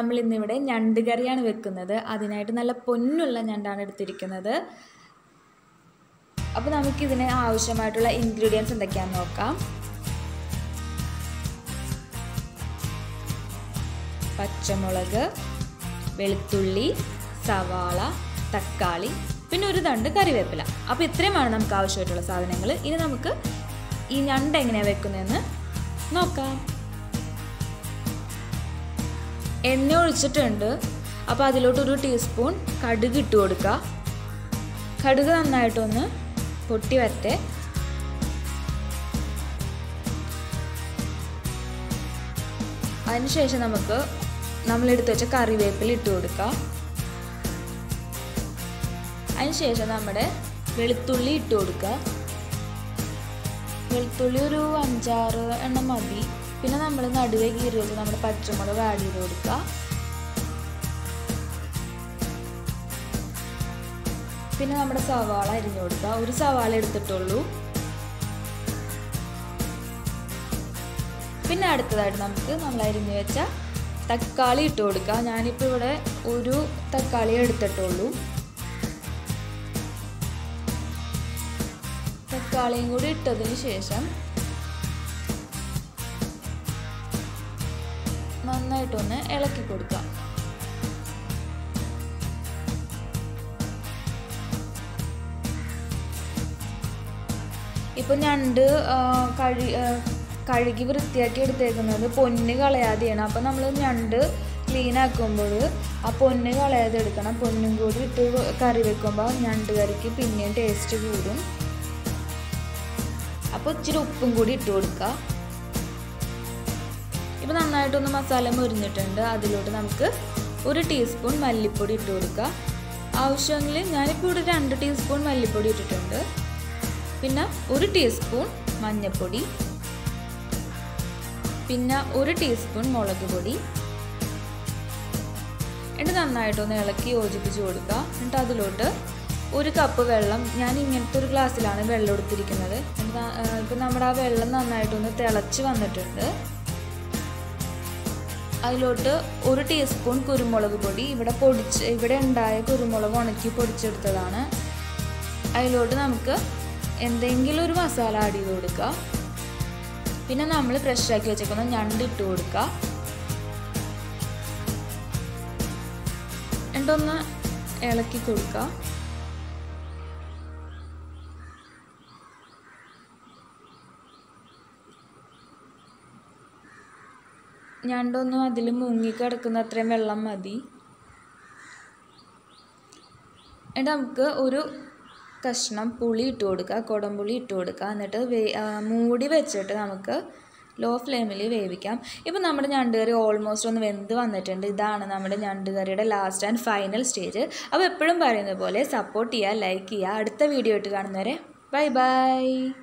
നമ്മൾ ഇന്നിവിടെ ഞണ്ട് കറിയാണ് വെക്കുന്നത് അതിനായിട്ട് നല്ല പൊന്നുള്ള ഞണ്ടാണ് എടുത്തിരിക്കുന്നത് അപ്പോൾ നമുക്കിതിന് ആവശ്യമായിട്ടുള്ള ഇൻഗ്രീഡിയൻസ് എന്തൊക്കെയാണെന്ന് നോക്കാം പച്ചമുളക് വെളുത്തുള്ളി സവാള തക്കാളി പിന്നെ ഒരു തണ്ട് കറിവേപ്പില അപ്പോൾ ഇത്രയുമാണ് നമുക്ക് ആവശ്യമായിട്ടുള്ള സാധനങ്ങൾ ഇനി നമുക്ക് ഈ ഞണ്ട് എങ്ങനെയാണ് വെക്കുന്നതെന്ന് നോക്കാം എണ്ണ ഒഴിച്ചിട്ടുണ്ട് അപ്പോൾ അതിലോട്ട് ഒരു ടീസ്പൂൺ കടുക് ഇട്ട് കൊടുക്കുക കടുക് നന്നായിട്ടൊന്ന് പൊട്ടി വരട്ടെ അതിനുശേഷം നമുക്ക് നമ്മൾ എടുത്തു വെച്ച കറിവേപ്പില ഇട്ട് കൊടുക്കാം അതിനുശേഷം നമ്മുടെ വെളുത്തുള്ളി ഇട്ട് കൊടുക്കുക വെളുത്തുള്ളി ഒരു അഞ്ചാറ് എണ്ണം മതി പിന്നെ നമ്മൾ നടുവേ കീറി വെച്ച് നമ്മുടെ പച്ചമുളക് ആഡ് ചെയ്ത് കൊടുക്കുക പിന്നെ നമ്മുടെ സവാള അരിഞ്ഞു കൊടുക്കുക ഒരു സവാള എടുത്തിട്ടുള്ളൂ പിന്നെ അടുത്തതായിട്ട് നമുക്ക് നമ്മൾ അരിഞ്ഞു വെച്ച തക്കാളി ഇട്ട് കൊടുക്കുക ഞാനിപ്പോൾ ഇവിടെ ഒരു തക്കാളി എടുത്തിട്ടുള്ളൂ തക്കാളിയും കൂടി ഇട്ടതിന് ശേഷം നന്നായിട്ടൊന്ന് ഇളക്കി കൊടുക്കാം ഇപ്പം ഞണ്ട് കഴി കഴുകി വൃത്തിയാക്കി എടുത്തേക്കുന്നത് പൊന്ന് കളയാതെയാണ് അപ്പം നമ്മൾ ഞണ്ട് ക്ലീൻ ആക്കുമ്പോൾ ആ പൊന്ന് കളയാതെ എടുക്കണം പൊന്നും കൂടി ഇട്ട് കറി വെക്കുമ്പോൾ ഞണ്ട് കറിക്ക് പിന്നെയും ടേസ്റ്റ് കൂടും അപ്പോൾ ഇച്ചിരി ഉപ്പും കൂടി ഇട്ട് കൊടുക്കുക ഇപ്പം നന്നായിട്ടൊന്ന് മസാല മുരിഞ്ഞിട്ടുണ്ട് അതിലോട്ട് നമുക്ക് ഒരു ടീസ്പൂൺ മല്ലിപ്പൊടി ഇട്ട് കൊടുക്കുക ആവശ്യമെങ്കിൽ ഞാനിപ്പോൾ ഇവിടെ രണ്ട് ടീസ്പൂൺ മല്ലിപ്പൊടി ഇട്ടിട്ടുണ്ട് പിന്നെ ഒരു ടീസ്പൂൺ മഞ്ഞൾപ്പൊടി പിന്നെ ഒരു ടീസ്പൂൺ മുളക് പൊടി എന്നിട്ട് നന്നായിട്ടൊന്ന് ഇളക്കി യോജിപ്പിച്ച് കൊടുക്കുക എന്നിട്ട് അതിലോട്ട് ഒരു കപ്പ് വെള്ളം ഞാൻ ഇങ്ങനത്തെ ഒരു ഗ്ലാസ്സിലാണ് വെള്ളം എടുത്തിരിക്കുന്നത് ഇപ്പം നമ്മുടെ ആ വെള്ളം നന്നായിട്ടൊന്ന് തിളച്ച് വന്നിട്ടുണ്ട് അതിലോട്ട് ഒരു ടീസ്പൂൺ കുരുമുളക് പൊടി ഇവിടെ പൊടിച്ച് ഇവിടെ ഉണ്ടായ കുരുമുളക് ഉണക്കി പൊടിച്ചെടുത്തതാണ് അതിലോട്ട് നമുക്ക് എന്തെങ്കിലും ഒരു മസാല ആഡ് ചെയ്ത് കൊടുക്കുക പിന്നെ നമ്മൾ ഫ്രഷ് ആക്കി വെച്ചേക്കുന്ന ഞണ്ട് ഇട്ട് കൊടുക്കുക എന്നിട്ടൊന്ന് ഇളക്കി കൊടുക്കുക ഞണ്ടൊന്നും അതിൽ മുങ്ങിക്കിടക്കുന്ന അത്രയും വെള്ളം മതി എന്നിട്ട് നമുക്ക് ഒരു കഷ്ണം പുളി ഇട്ട് കൊടുക്കുക കുടംപുളി ഇട്ട് കൊടുക്കുക എന്നിട്ട് വേ മൂടി വെച്ചിട്ട് നമുക്ക് ലോ ഫ്ലെയിമിൽ വേവിക്കാം ഇപ്പം നമ്മുടെ ഞണ്ട് കറി ഓൾമോസ്റ്റ് ഒന്ന് വെന്ത് വന്നിട്ടുണ്ട് ഇതാണ് നമ്മുടെ ഞണ്ട് കറിയുടെ ലാസ്റ്റ് ആൻഡ് ഫൈനൽ സ്റ്റേജ് അപ്പോൾ എപ്പോഴും പറയുന്ന പോലെ സപ്പോർട്ട് ചെയ്യുക ലൈക്ക് ചെയ്യുക അടുത്ത വീഡിയോ ഇട്ട് കാണുന്നവരെ ബൈ ബൈ